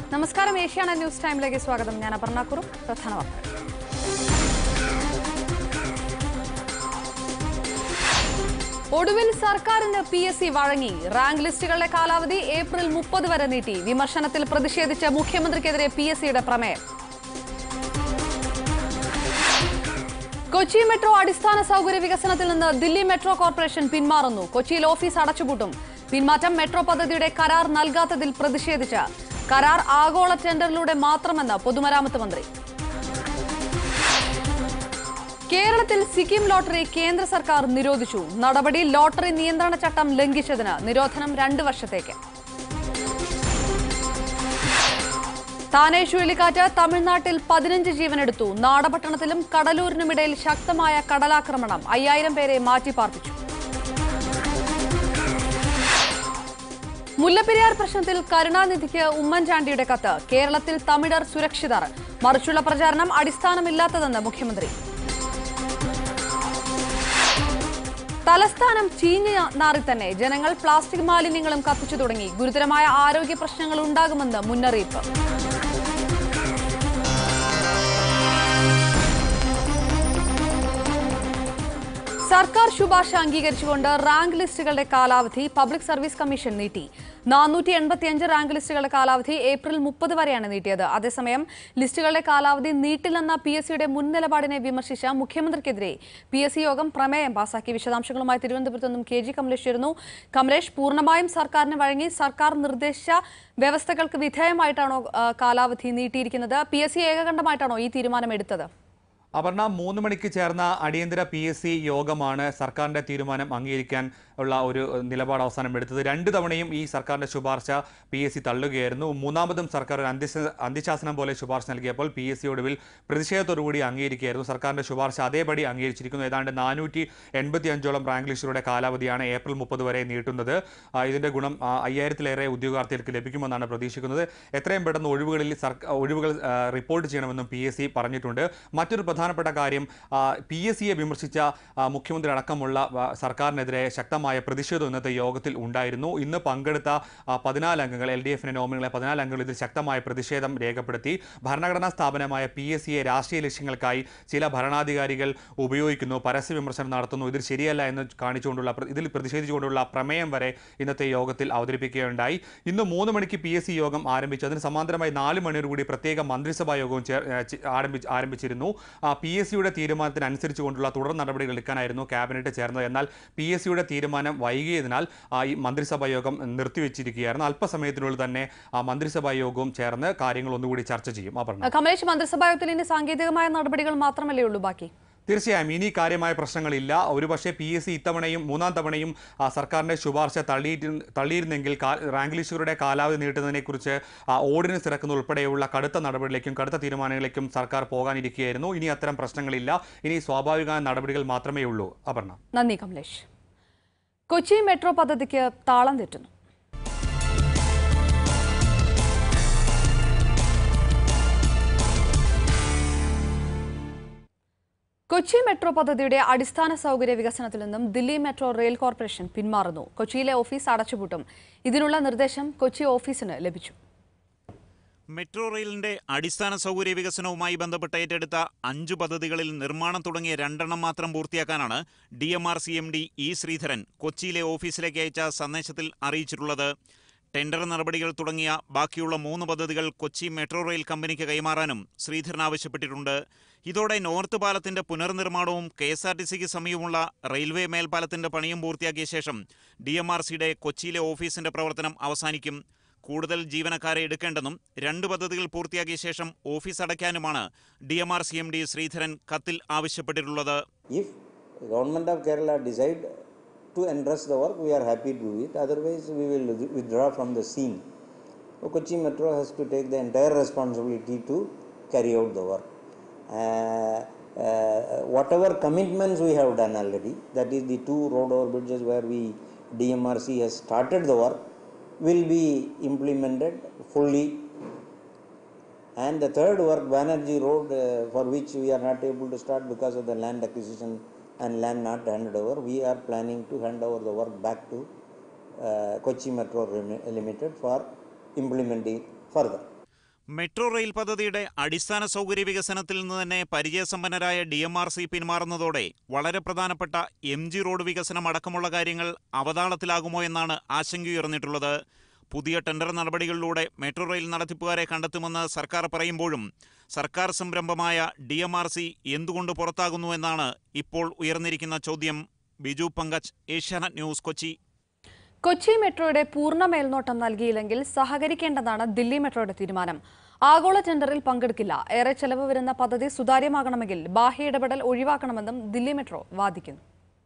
നമസ്കാരം ഏഷ്യാനെറ്റ് ന്യൂസ് ടൈമിലേക്ക് സ്വാഗതം ഞാൻ അപർണ കുറും പ്രധാന വാർത്തകൾ ഒടുവിൽ സർക്കാരിന് പി എസ് സി വഴങ്ങി റാങ്ക് ലിസ്റ്റുകളുടെ കാലാവധി ഏപ്രിൽ മുപ്പത് വരെ നീട്ടി വിമർശനത്തിൽ പ്രതിഷേധിച്ച് മുഖ്യമന്ത്രിക്കെതിരെ പി എസ് സിയുടെ പ്രമേയം കൊച്ചി മെട്രോ അടിസ്ഥാന സൗകര്യ വികസനത്തിൽ നിന്ന് ദില്ലി മെട്രോ കോർപ്പറേഷൻ പിന്മാറുന്നു കൊച്ചിയിൽ ഓഫീസ് അടച്ചുപൂട്ടും പിന്മാറ്റം മെട്രോ പദ്ധതിയുടെ കരാർ നൽകാത്തതിൽ പ്രതിഷേധിച്ച് കരാർ ആഗോള ടെൻഡറിലൂടെ മാത്രമെന്ന് പൊതുമരാമത്ത് മന്ത്രി കേരളത്തിൽ സിക്കിം ലോട്ടറി കേന്ദ്ര സർക്കാർ നിരോധിച്ചു നടപടി ലോട്ടറി നിയന്ത്രണ ചട്ടം ലംഘിച്ചതിന് നിരോധനം രണ്ട് വർഷത്തേക്ക് താനെ ചുഴലിക്കാറ്റ് തമിഴ്നാട്ടിൽ പതിനഞ്ച് ജീവനെടുത്തു നാടപട്ടണത്തിലും കടലൂരിനുമിടയിൽ ശക്തമായ കടലാക്രമണം അയ്യായിരം പേരെ മാറ്റിപ്പാർപ്പിച്ചു മുല്ലപ്പെരിയാർ പ്രശ്നത്തിൽ കരുണാനിധിക്ക് ഉമ്മൻചാണ്ടിയുടെ കത്ത് കേരളത്തിൽ തമിഴർ സുരക്ഷിതർ മറിച്ചുള്ള പ്രചാരണം അടിസ്ഥാനമില്ലാത്തതെന്ന് മുഖ്യമന്ത്രി തലസ്ഥാനം ചീഞ്ഞ നാറി തന്നെ ജനങ്ങൾ പ്ലാസ്റ്റിക് മാലിന്യങ്ങളും കത്തിച്ചു തുടങ്ങി ഗുരുതരമായ ആരോഗ്യ പ്രശ്നങ്ങൾ ഉണ്ടാകുമെന്ന് മുന്നറിയിപ്പ് സർക്കാർ ശുപാർശ അംഗീകരിച്ചുകൊണ്ട് റാങ്ക് ലിസ്റ്റുകളുടെ കാലാവധി പബ്ലിക് സർവീസ് കമ്മീഷൻ നീട്ടി നാനൂറ്റി എൺപത്തിയഞ്ച് റാങ്ക് ലിസ്റ്റുകളുടെ കാലാവധി ഏപ്രിൽ മുപ്പത് വരെയാണ് നീട്ടിയത് അതേസമയം ലിസ്റ്റുകളുടെ കാലാവധി നീട്ടില്ലെന്ന പി എസ് സിയുടെ മുൻ നിലപാടിനെ വിമർശിച്ച മുഖ്യമന്ത്രിക്കെതിരെ പി എസ് സി യോഗം പ്രമേയം പാസാക്കി വിശദാംശങ്ങളുമായി തിരുവനന്തപുരത്ത് നിന്നും കെ ജി കമലേഷ് ചേരുന്നു കമലേഷ് പൂർണ്ണമായും സർക്കാരിന് വഴങ്ങി സർക്കാർ നിർദ്ദേശിച്ച വ്യവസ്ഥകൾക്ക് വിധേയമായിട്ടാണോ ആ, കാലാവധി നീട്ടിയിരിക്കുന്നത് പി എസ് സി ഏകകണ്ഠമായിട്ടാണോ ഈ തീരുമാനം എടുത്തത് അപർണ മൂന്ന് മണിക്ക് ചേർന്ന അടിയന്തര പി എസ് സി യോഗമാണ് സർക്കാരിന്റെ തീരുമാനം അംഗീകരിക്കാൻ ഉള്ള ഒരു നിലപാട് അവസാനം എടുത്തത് രണ്ട് തവണയും ഈ സർക്കാരിന്റെ ശുപാർശ പി എസ് സി തള്ളുകയായിരുന്നു മൂന്നാമതും സർക്കാർ ഒരു അന്ത്യശ അന്ത്യശാസനം പോലെ ശുപാർശ നൽകിയപ്പോൾ പി എസ് സി ഒടുവിൽ പ്രതിഷേധത്തോടുകൂടി അംഗീകരിക്കുകയായിരുന്നു സർക്കാരിന്റെ ശുപാർശ അതേപടി അംഗീകരിച്ചിരിക്കുന്നു ഏതാണ്ട് നാനൂറ്റി എൺപത്തി അഞ്ചോളം റാങ്ക് ലിസ്റ്റുകളുടെ കാലാവധിയാണ് ഏപ്രിൽ മുപ്പത് വരെ നീട്ടുന്നത് ആ, ഇതിന്റെ ഗുണം ആ, അയ്യായിരത്തിലേറെ ഉദ്യോഗാർത്ഥികൾക്ക് ലഭിക്കുമെന്നാണ് പ്രതീക്ഷിക്കുന്നത് എത്രയും പെട്ടെന്ന് ഒഴിവുകളിൽ സർക്കാർ ഒഴിവുകൾ ആ, റിപ്പോർട്ട് ചെയ്യണമെന്നും പി എസ് സി പറഞ്ഞിട്ടുണ്ട് മറ്റൊരു പ്രധാനപ്പെട്ട കാര്യം പി എസ് സിയെ വിമർശിച്ച ആ, മുഖ്യമന്ത്രി അടക്കമുള്ള ആ, സർക്കാരിനെതിരെ ശക്തമായ പ്രതിഷേധം ഇന്നത്തെ യോഗത്തിൽ ഉണ്ടായിരുന്നു ഇന്ന് പങ്കെടുത്ത ആ, പതിനാല് അംഗങ്ങൾ എൽ ഡി എഫിന്റെ നോമിനികളെ പതിനാല് അംഗങ്ങൾ ഇതിൽ ശക്തമായ പ്രതിഷേധം രേഖപ്പെടുത്തി ഭരണഘടനാ സ്ഥാപനമായ പി എസ് സിയെ രാഷ്ട്രീയ ലക്ഷ്യങ്ങൾക്കായി ചില ഭരണാധികാരികൾ ഉപയോഗിക്കുന്നു പരസ്യ വിമർശനം നടത്തുന്നു ഇതിൽ ശരിയല്ല എന്ന് കാണിച്ചുകൊണ്ടുള്ള പ്ര- ഇതിൽ പ്രതിഷേധിച്ചുകൊണ്ടുള്ള പ്രമേയം വരെ ഇന്നത്തെ യോഗത്തിൽ അവതരിപ്പിക്കുകയുണ്ടായി ഇന്ന് മൂന്ന് മണിക്ക് പി എസ് സി യോഗം ആരംഭിച്ചു അതിന് സമാന്തരമായി നാല് മണിയോട് കൂടി പ്രത്യേക മന്ത്രിസഭാ യോഗവും ചേർ ഏ, ചി- ആരംഭിച്ച് ആരംഭിച്ചിരുന്നു പി എസ് സിയുടെ തീരുമാനത്തിനനുസരിച്ച് കൊണ്ടുള്ള തുടർ നടപടികൾ എടുക്കാനായിരുന്നു ക്യാബിനറ്റ് ചേർന്നത് എന്നാൽ പി എസ് സിയുടെ തീരുമാനം വൈകിയതിനാൽ ആ, ഈ മന്ത്രിസഭാ യോഗം നിർത്തിവെച്ചിരിക്കുകയായിരുന്നു അല്പസമയത്തിനുള്ളിൽ തന്നെ ആ മന്ത്രിസഭാ യോഗവും ചേർന്ന് കാര്യങ്ങൾ ഒന്നുകൂടി ചർച്ച ചെയ്യും അപർണ കമലേഷ് മന്ത്രിസഭായോഗത്തിൽ ഇനി സാങ്കേതികമായ നടപടികൾ മാത്രമല്ലേ ഉള്ളൂ ബാക്കി തീർച്ചയായും ഇനി കാര്യമായ പ്രശ്നങ്ങളില്ല ഒരുപക്ഷെ പി എസ് സി ഇത്തവണയും മൂന്നാം തവണയും ആ, സർക്കാരിന്റെ ശുപാർശ തള്ളിയിട്ട് തള്ളിയിരുന്നെങ്കിൽ കാ- റാങ്ക് ലിസ്റ്റുകളുടെ കാലാവധി നീട്ടുന്നതിനെക്കുറിച്ച് ആ, ഓർഡിനൻസ് ഇറക്കുന്ന ഉൾപ്പെടെയുള്ള കടുത്ത നടപടികളിലേക്കും കടുത്ത തീരുമാനങ്ങളിലേക്കും സർക്കാർ പോകാനിരിക്കുകയായിരുന്നു ഇനി അത്തരം പ്രശ്നങ്ങളില്ല ഇനി സ്വാഭാവിക നടപടികൾ മാത്രമേ ഉള്ളൂ അപർണ നന്ദി കമലേഷ് കൊച്ചി മെട്രോ പദ്ധതിക്ക് താളം തെറ്റുന്നു കൊച്ചി മെട്രോ പദ്ധതിയുടെ അടിസ്ഥാന സൗകര്യ വികസനത്തിൽ നിന്നും ദില്ലി മെട്രോ റെയിൽ കോർപ്പറേഷൻ പിന്മാറുന്നു കൊച്ചിയിലെ ഓഫീസ് അടച്ചുപൂട്ടും ഇതിനുള്ള നിർദ്ദേശം കൊച്ചി ഓഫീസിന് ലഭിച്ചു മെട്രോ റെയിലിന്റെ അടിസ്ഥാന സൗകര്യ വികസനവുമായി ബന്ധപ്പെട്ട് ഏറ്റെടുത്ത അഞ്ചു പദ്ധതികളിൽ നിർമ്മാണം തുടങ്ങിയ രണ്ടെണ്ണം മാത്രം പൂർത്തിയാക്കാനാണ് D M R C M D E Sreedharan കൊച്ചിയിലെ ഓഫീസിലേക്ക് അയച്ച സന്ദേശത്തിൽ അറിയിച്ചിട്ടുള്ളത് ടെൻഡർ നടപടികൾ തുടങ്ങിയ ബാക്കിയുള്ള മൂന്ന് പദ്ധതികൾ കൊച്ചി മെട്രോ റെയിൽ കമ്പനിക്ക് കൈമാറാനും ശ്രീധരൻ ആവശ്യപ്പെട്ടിട്ടുണ്ട് ഇതോടെ നോർത്ത് പാലത്തിന്റെ പുനർനിർമ്മാണവും കെ എസ് ആർ ടി സിക്ക് സമീപമുള്ള റെയിൽവേ മേൽപ്പാലത്തിന്റെ പണിയും പൂർത്തിയാക്കിയ ശേഷം ഡി എം ആർ സിയുടെ കൊച്ചിയിലെ ഓഫീസിന്റെ പ്രവർത്തനം അവസാനിക്കും കൂടുതൽ ജീവനക്കാരെ എടുക്കേണ്ടെന്നും രണ്ട് പദ്ധതികൾ പൂർത്തിയാക്കിയ ശേഷം ഓഫീസ് അടയ്ക്കാനുമാണ് D M R C M D Sreedharan കത്തിൽ ആവശ്യപ്പെട്ടിട്ടുള്ളത് If government of Kerala decide to entrust the work, we are happy to do it. Otherwise, we will withdraw from the scene. So Kochi Metro has to take the entire responsibility to carry out the work. Uh, uh, whatever commitments we have done already, that is the two road overbridges where we DMRC has started the work, will be implemented fully and the third work, Banerjee Road, uh, for which we are not able to start because of the land acquisition and land not handed over, we are planning to hand over the work back to uh, Kochi Metro Remi- Limited for implementing further. Metro rail പദ്ധതിയുടെ അടിസ്ഥാന സൗകര്യ വികസനത്തിൽ നിന്ന് തന്നെ പരിചയസമ്പന്നരായ D M R C പിന്മാറുന്നതോടെ വളരെ പ്രധാനപ്പെട്ട എം ജി റോഡ് വികസനം അടക്കമുള്ള കാര്യങ്ങൾ അവതാളത്തിലാകുമോ എന്നാണ് ആശങ്കയുയർന്നിട്ടുള്ളത് പുതിയ ടെൻഡർ നടപടികളിലൂടെ മെട്രോ റെയിൽ നടത്തിപ്പുകാരെ കണ്ടെത്തുമെന്ന് സർക്കാർ പറയുമ്പോഴും സർക്കാർ സംരംഭമായ ഡി എം ആർ സി എന്തുകൊണ്ട് പുറത്താകുന്നു എന്നാണ് ഇപ്പോൾ ഉയർന്നിരിക്കുന്ന ചോദ്യം ബിജു പങ്കജ് ഏഷ്യാനെറ്റ് ന്യൂസ് കൊച്ചി കൊച്ചി മെട്രോയുടെ പൂർണ്ണ മേൽനോട്ടം നൽകിയില്ലെങ്കിൽ സഹകരിക്കേണ്ടതാണ് ദില്ലി മെട്രോയുടെ തീരുമാനം ആഗോള ടെൻഡറിൽ പങ്കെടുക്കില്ല ഏറെ ചെലവ് വരുന്ന പദ്ധതി സുതാര്യമാകണമെങ്കിൽ ബാഹ്യ ഇടപെടൽ ഒഴിവാക്കണമെന്നും ദില്ലി മെട്രോ വാദിക്കുന്നു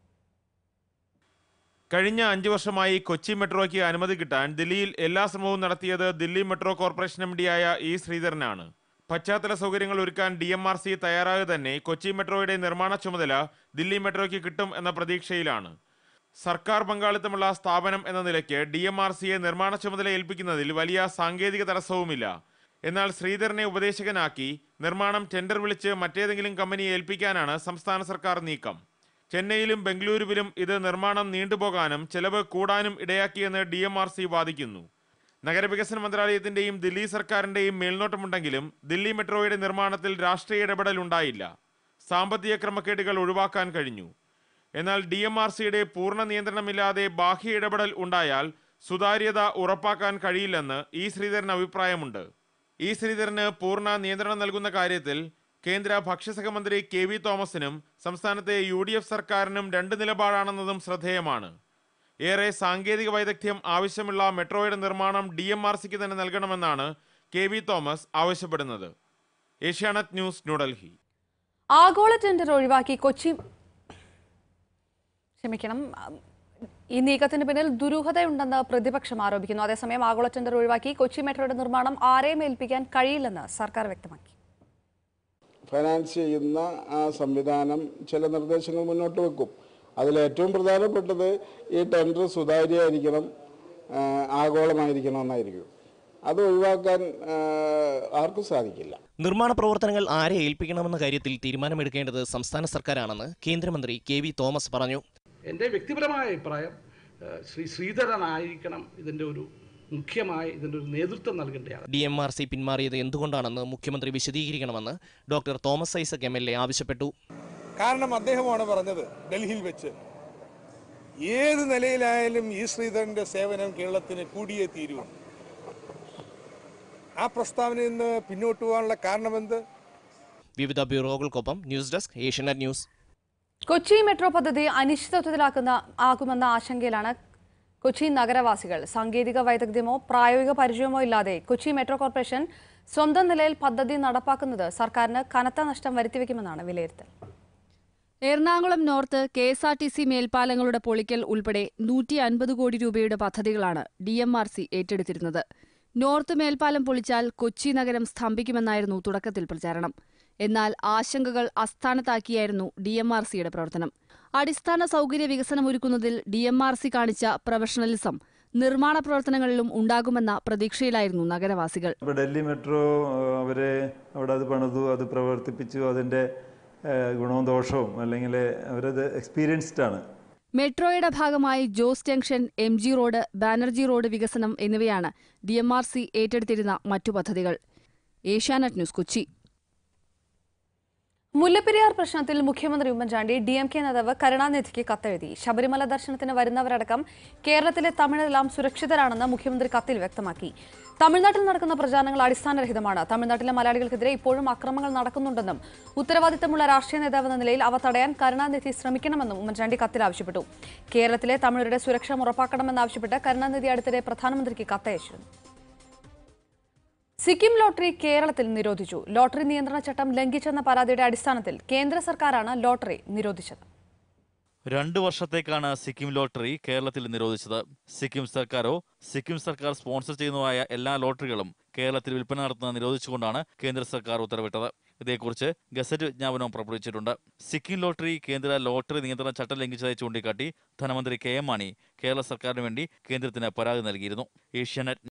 കഴിഞ്ഞ അഞ്ചു വർഷമായി കൊച്ചി മെട്രോയ്ക്ക് അനുമതി കിട്ടാൻ ദില്ലിയിൽ എല്ലാ ശ്രമവും നടത്തിയത് ദില്ലി മെട്രോ കോർപ്പറേഷൻ എം ഡിയായ ഇ ശ്രീധരനാണ് പശ്ചാത്തല സൗകര്യങ്ങൾ ഒരുക്കാൻ ഡി എം ആർ സി തയ്യാറാകെ തന്നെ കൊച്ചി മെട്രോയുടെ നിർമ്മാണ ചുമതല ദില്ലി മെട്രോയ്ക്ക് കിട്ടും എന്ന പ്രതീക്ഷയിലാണ് സർക്കാർ പങ്കാളിത്തമുള്ള സ്ഥാപനം എന്ന നിലയ്ക്ക് ഡി എം ആർ സിയെ നിർമ്മാണ ചുമതല ഏൽപ്പിക്കുന്നതിൽ വലിയ സാങ്കേതിക തടസ്സവുമില്ല എന്നാൽ ശ്രീധരനെ ഉപദേശകനാക്കി നിർമ്മാണം ടെൻഡർ വിളിച്ച് മറ്റേതെങ്കിലും കമ്പനിയെ ഏൽപ്പിക്കാനാണ് സംസ്ഥാന സർക്കാർ നീക്കം ചെന്നൈയിലും ബംഗളൂരുവിലും ഇത് നിർമ്മാണം നീണ്ടുപോകാനും ചെലവ് കൂടാനും ഇടയാക്കിയെന്ന് ഡി എം ആർ സി വാദിക്കുന്നു നഗരവികസന മന്ത്രാലയത്തിന്റെയും ദില്ലി സർക്കാരിന്റെയും മേൽനോട്ടമുണ്ടെങ്കിലും ദില്ലി മെട്രോയുടെ നിർമ്മാണത്തിൽ രാഷ്ട്രീയ ഇടപെടൽ ഉണ്ടായില്ല സാമ്പത്തിക ക്രമക്കേടുകൾ ഒഴിവാക്കാൻ കഴിഞ്ഞു എന്നാൽ ഡി എം ആർ സിയുടെ പൂർണ്ണ നിയന്ത്രണമില്ലാതെ ബാഹ്യ ഇടപെടൽ ഉണ്ടായാൽ സുതാര്യത ഉറപ്പാക്കാൻ കഴിയില്ലെന്ന് ഇ ശ്രീധരൻ അഭിപ്രായമുണ്ട് ഇ ശ്രീധരന് പൂർണ്ണ നിയന്ത്രണം നൽകുന്ന കാര്യത്തിൽ കേന്ദ്ര ഭക്ഷ്യസഹമന്ത്രി കെ വി തോമസിനും സംസ്ഥാനത്തെ യു ഡി എഫ് സർക്കാരിനും രണ്ട് നിലപാടാണെന്നതും ശ്രദ്ധേയമാണ് ഏറെ സാങ്കേതിക വൈദഗ്ധ്യം ആവശ്യമുള്ള മെട്രോയുടെ നിർമ്മാണം ഡി എം ആർ സിക്ക് തന്നെ നൽകണമെന്നാണ് കെ വി തോമസ് ആവശ്യപ്പെടുന്നത് ഏഷ്യാനെറ്റ് ന്യൂസ് ന്യൂഡൽഹി ആഗോള ടെൻഡർ ഒഴിവാക്കി കൊച്ചി ക്ഷമിക്കണം ഈ നീക്കത്തിന് പിന്നിൽ ദുരൂഹതയുണ്ടെന്ന് പ്രതിപക്ഷം ആരോപിക്കുന്നു അതേസമയം ആഗോള ടെൻഡർ ഒഴിവാക്കി കൊച്ചി മെട്രോയുടെ നിർമ്മാണം ആരെയും ഏൽപ്പിക്കാൻ കഴിയില്ലെന്ന് സർക്കാർ വ്യക്തമാക്കി ഫൈനാൻസ് ചെയ്യുന്ന ആ സംവിധാനം ചില നിർദ്ദേശങ്ങൾ മുന്നോട്ട് വെക്കും അതിൽ ഏറ്റവും പ്രധാനപ്പെട്ടത് ഈ ടെൻഡർ സുതാര്യമായിരിക്കണം ആ, ആഗോളമായിരിക്കണം എന്നായിരിക്കും അത് ഒഴിവാക്കാൻ ആ, ആർക്കും സാധിക്കില്ല നിർമ്മാണ പ്രവർത്തനങ്ങൾ ആരെ ഏൽപ്പിക്കണമെന്ന കാര്യത്തിൽ തീരുമാനമെടുക്കേണ്ടത് സംസ്ഥാന സർക്കാരാണെന്ന് കേന്ദ്രമന്ത്രി കെ വി തോമസ് പറഞ്ഞു എൻ്റെ വ്യക്തിപരമായ അഭിപ്രായം ഏഹ്, ശ്രീ ശ്രീധരനായിരിക്കണം ഇതിൻ്റെ ഒരു മുഖ്യമായി ഇതിൻ്റെ ഒരു നേതൃത്വം നൽകേണ്ടയാൾ ഡി എം ആർ സി പിന്മാറിയത് എന്തുകൊണ്ടാണെന്ന് മുഖ്യമന്ത്രി വിശദീകരിക്കണമെന്ന് doctor Thomas Isaac M L A ആവശ്യപ്പെട്ടു കാരണം അദ്ദേഹമാണ് പറഞ്ഞത് ഡൽഹിയിൽ വെച്ച് ഏത് നിലയിലായാലും ഈ ശ്രീധരന്റെ സേവനം കേരളത്തിന് കൂടിയേ തീരൂ ആ പ്രസ്താവനയിൽ നിന്ന് പിന്നോട്ട് പോകാനുള്ള കാരണമെന്ത് വിവിധ ബ്യൂറോകൾക്കൊപ്പം news desk Asianet news Kochi metro പദ്ധതി അനിശ്ചിതത്വത്തിലാക്കുന്ന ആകുമെന്ന ആശങ്കയിലാണ് കൊച്ചി നഗരവാസികൾ സാങ്കേതിക വൈദഗ്ധ്യമോ പ്രായോഗിക പരിചയമോ ഇല്ലാതെ കൊച്ചി മെട്രോ കോർപ്പറേഷൻ സ്വന്തം നിലയിൽ പദ്ധതി നടപ്പാക്കുന്നത് സർക്കാരിന് കനത്ത നഷ്ടം വരുത്തിവെക്കുമെന്നാണ് വിലയിരുത്തൽ Ernakulam north K S R T C മേൽപ്പാലങ്ങളുടെ പൊളിക്കൽ ഉൾപ്പെടെ നൂറ്റി അൻപത് കോടി രൂപയുടെ പദ്ധതികളാണ് ഡി എം ആർ സി ഏറ്റെടുത്തിരുന്നത് നോർത്ത് മേൽപ്പാലം പൊളിച്ചാൽ കൊച്ചി നഗരം സ്തംഭിക്കുമെന്നായിരുന്നു തുടക്കത്തിൽ പ്രചാരണം എന്നാൽ ആശങ്കകൾ അസ്ഥാനത്താക്കിയായിരുന്നു ഡി എം ആർ സിയുടെ പ്രവർത്തനം അടിസ്ഥാന സൗകര്യ വികസനമൊരുക്കുന്നതിൽ ഡി എം ആർ സി കാണിച്ച പ്രൊഫഷണലിസം നിർമ്മാണ പ്രവർത്തനങ്ങളിലും ഉണ്ടാകുമെന്ന പ്രതീക്ഷയിലായിരുന്നു നഗരവാസികൾ ഇപ്പോൾ ഡൽഹി മെട്രോ അവരെ അവിടെ അത് പണിതു അത് പ്രവർത്തിപ്പിച്ചു അതിൻ്റെ ഏഹ്, ഗുണവും ദോഷവും അല്ലെങ്കിൽ അവരത് എക്സ്പീരിയൻസ്ഡ് ആണ് മെട്രോയുടെ ഭാഗമായി Jose junction M G road Banerjee road വികസനം എന്നിവയാണ് ഡി എം ആർ സി ഏറ്റെടുത്തിരുന്ന മറ്റു പദ്ധതികൾ ഏഷ്യാനെറ്റ് ന്യൂസ് കൊച്ചി മുല്ലപ്പെരിയാർ പ്രശ്നത്തിൽ മുഖ്യമന്ത്രി ഉമ്മൻചാണ്ടി ഡി എം കെ നേതാവ് കരുണാനിധിക്ക് കത്തെഴുതി ശബരിമല ദർശനത്തിന് വരുന്നവരടക്കം കേരളത്തിലെ തമിഴരെല്ലാം സുരക്ഷിതരാണെന്ന് മുഖ്യമന്ത്രി കത്തിൽ വ്യക്തമാക്കി തമിഴ്നാട്ടിൽ നടക്കുന്ന പ്രചാരണങ്ങൾ അടിസ്ഥാനരഹിതമാണ് തമിഴ്നാട്ടിലെ മലയാളികൾക്കെതിരെ ഇപ്പോഴും അക്രമങ്ങൾ നടക്കുന്നുണ്ടെന്നും ഉത്തരവാദിത്തമുള്ള രാഷ്ട്രീയ നേതാവെന്ന നിലയിൽ അവ തടയാൻ കരുണാനിധി ശ്രമിക്കണമെന്നും ഉമ്മൻചാണ്ടി കത്തിൽ ആവശ്യപ്പെട്ടു കേരളത്തിലെ തമിഴരുടെ സുരക്ഷ ഉറപ്പാക്കണമെന്നാവശ്യപ്പെട്ട് കരുണാനിധി അടുത്തിടെ പ്രധാനമന്ത്രിക്ക് കത്തയച്ചിരുന്നു സിക്കിം ലോട്ടറി കേരളത്തിൽ നിരോധിച്ചു ലോട്ടറി നിയന്ത്രണ ചട്ടം ലംഘിച്ചെന്ന പരാതിയുടെ അടിസ്ഥാനത്തിൽ കേന്ദ്ര സർക്കാരാണ് ലോട്ടറി നിരോധിച്ചത് രണ്ടു വർഷത്തേക്കാണ് സിക്കിം ലോട്ടറി കേരളത്തിൽ നിരോധിച്ചത് സിക്കിം സർക്കാരോ സിക്കിം സർക്കാർ സ്പോൺസർ ചെയ്യുന്നതായ എല്ലാ ലോട്ടറികളും കേരളത്തിൽ വിൽപ്പന നടത്തുന്നത് നിരോധിച്ചുകൊണ്ടാണ് കേന്ദ്ര സർക്കാർ ഉത്തരവിട്ടത് ഇതേക്കുറിച്ച് ഗസറ്റ് വിജ്ഞാപനവും പുറപ്പെടുവിച്ചിട്ടുണ്ട് സിക്കിം ലോട്ടറി കേന്ദ്ര ലോട്ടറി നിയന്ത്രണ ചട്ടം ലംഘിച്ചതായി ചൂണ്ടിക്കാട്ടി ധനമന്ത്രി കെ എം മാണി കേരള സർക്കാരിന് വേണ്ടി കേന്ദ്രത്തിന് പരാതി നൽകിയിരുന്നു ഏഷ്യാനെറ്റ്